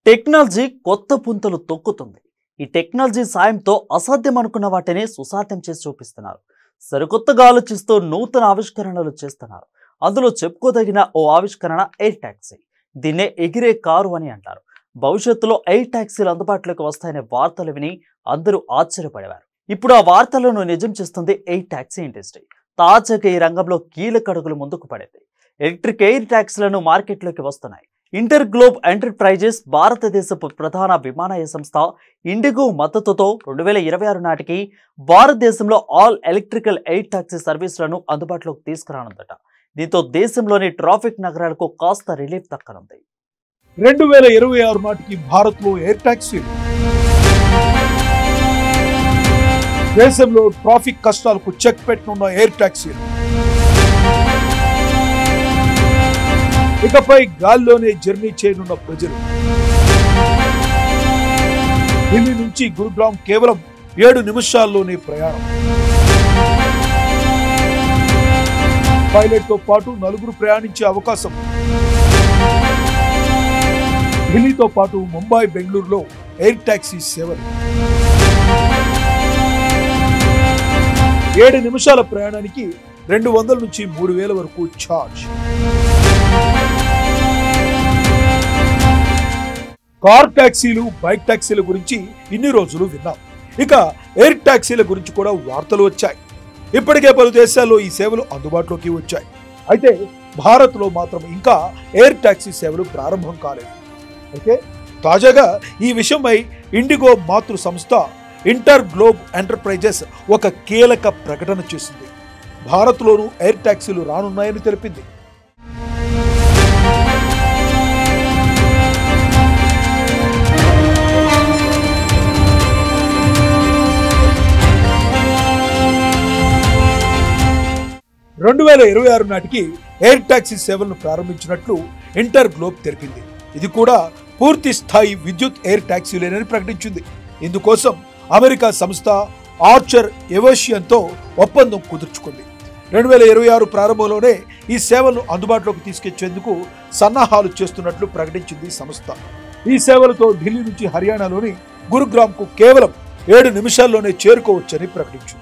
technology కొత్త పుంతలు తొక్కుతుంది ఈ టెక్నాలజీ సాయంతో అసాధ్యం అనుకున్న వాటిని సుసాధ్యం చేసి చూపిస్తున్నారు సరికొత్తగా ఆలోచిస్తూ నూతన ఆవిష్కరణలు చేస్తున్నారు అందులో చెప్పుకోదగిన ఓ ఆవిష్కరణ ఎయిర్ ట్యాక్సీ దీన్నే ఎగిరే కారు అని అంటారు భవిష్యత్తులో ఎయిర్ ట్యాక్సీలు అందుబాటులోకి వస్తాయనే వార్తలు విని అందరూ ఆశ్చర్యపడేవారు ఇప్పుడు ఆ వార్తలను నిజం చేస్తుంది ఎయిర్ ట్యాక్సీ ఇండస్ట్రీ తాజాగా ఈ రంగంలో కీలక అడుగులు ముందుకు పడింది ఎలక్ట్రిక్ ఎయిర్ ట్యాక్సీలను మార్కెట్లోకి వస్తున్నాయి ఇంటర్ గ్లోబ్ ఎంటర్ప్రైజెస్ భారతదేశపు ప్రధాన విమానయాన సంస్థ ఇండిగో మద్దతుతో రెండు వేల ఇరవై ఆరు నాటికి భారతదేశంలో ఆల్ ఎలక్ట్రికల్ ఎయిర్ టాక్సీ సర్వీసులను అందుబాటులోకి తీసుకురానుందట దీంతో దేశంలోని ట్రాఫిక్ నగరాలకు కాస్త రిలీఫ్ దక్కనుంది రెండు వేల ఇరవై ఆరు నాటికి భారత్ లో ఎయిర్ టాక్సీలు దేశంలో ట్రాఫిక్ కష్టాలకు చెక్ పెట్టనున్న ఎయిర్ టాక్సీలు ఇకపై గాల్లోనే జర్నీ చేయనున్న ప్రజలు ఢిల్లీ నుంచి గురుగ్రామ్ కేవలం ఏడు నిమిషాల్లోనే ప్రయాణం పైలట్ తో పాటు నలుగురు ప్రయాణించే అవకాశం ఢిల్లీతో పాటు ముంబై బెంగళూరులో ఎయిర్ టాక్సీ సేవలు ఏడు నిమిషాల ప్రయాణానికి రెండు వందల నుంచి మూడు వేల వరకు ఛార్జ్ కార్ టాక్సీలు బైక్ టాక్సీల గురించి ఇన్ని రోజులు విన్నాం ఇక ఎయిర్ టాక్సీల గురించి కూడా వార్తలు వచ్చాయి ఇప్పటికే పలు దేశాల్లో ఈ సేవలు అందుబాటులోకి వచ్చాయి అయితే భారత్లో మాత్రం ఇంకా ఎయిర్ టాక్సీ సేవలు ప్రారంభం కాలేదు అయితే తాజాగా ఈ విషయమై ఇండిగో మాతృ సంస్థ ఇంటర్ గ్లోబ్ ఎంటర్ప్రైజెస్ ఒక కీలక ప్రకటన చేసింది భారత్లోనూ ఎయిర్ టాక్సీలు రానున్నాయని తెలిపింది రెండు వేల ఇరవై ఆరు నాటికి ఎయిర్ టాక్సీ సేవలను ప్రారంభించినట్లు ఇంటర్ గ్లోబ్ తెలిపింది ఇది కూడా పూర్తి స్థాయి విద్యుత్ ఎయిర్ టాక్సీలేనని ప్రకటించింది ఇందుకోసం అమెరికా సంస్థ ఆర్చర్ ఎవోషియన్తో ఒప్పందం కుదుర్చుకుంది రెండు వేల ఇరవై ఆరు ప్రారంభంలోనే ఈ సేవలను అందుబాటులోకి తీసుకొచ్చేందుకు సన్నాహాలు చేస్తున్నట్లు ప్రకటించింది సంస్థ ఈ సేవలతో ఢిల్లీ నుంచి హర్యానాలోని గురుగ్రామ్కు కేవలం ఏడు నిమిషాల్లోనే చేరుకోవచ్చని ప్రకటించింది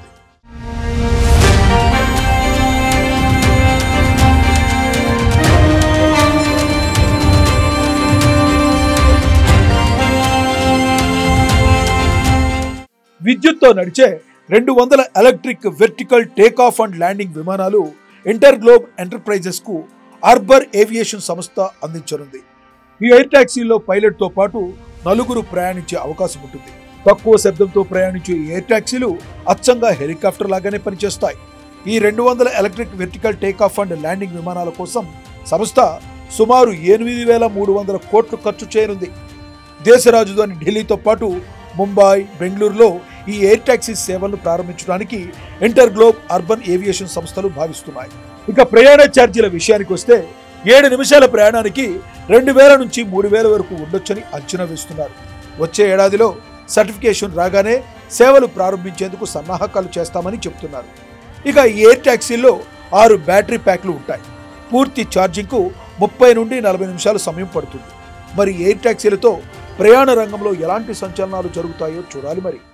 విద్యుత్తో నడిచే రెండు వందల electric vertical take off and landing విమానాలు ఇంటర్ గ్లోబ్ ఎంటర్ప్రైజెస్ కు అర్బర్ ఏవియేషన్ సంస్థ అందించనుంది ఈ ఎయిర్ టాక్సీలో పైలట్ తో పాటు నలుగురు ప్రయాణించే అవకాశం ఉంటుంది తక్కువ శబ్దంతో ప్రయాణించే ఈ ఎయిర్ టాక్సీలు అచ్చంగా హెలికాప్టర్ లాగానే పనిచేస్తాయి ఈ రెండు వందల electric vertical take off and landing విమానాల కోసం సంస్థ సుమారు ఎనిమిది వేల మూడు వందల కోట్లు ఖర్చు చేయనుంది దేశ రాజధాని ఢిల్లీతో పాటు ముంబై బెంగళూరులో ఈ ఎయిర్ టాక్సీ సేవలను ప్రారంభించడానికి ఇంటర్ గ్లోబ్ అర్బన్ ఏవియేషన్ సంస్థలు భావిస్తున్నాయి ఇక ప్రయాణ ఛార్జీల విషయానికి వస్తే ఏడు నిమిషాల ప్రయాణానికి రెండు వేల నుంచి మూడు వేల వరకు ఉండొచ్చని అంచనా వేస్తున్నారు వచ్చే ఏడాదిలో సర్టిఫికేషన్ రాగానే సేవలు ప్రారంభించేందుకు సన్నాహకాలు చేస్తామని చెబుతున్నారు ఇక ఈ ఎయిర్ టాక్సీల్లో ఆరు బ్యాటరీ ప్యాక్లు ఉంటాయి పూర్తి ఛార్జింగ్కు ముప్పై నుండి నలభై నిమిషాల సమయం పడుతుంది మరి ఎయిర్ టాక్సీలతో ప్రయాణ రంగంలో ఎలాంటి సంచలనాలు జరుగుతాయో చూడాలి మరి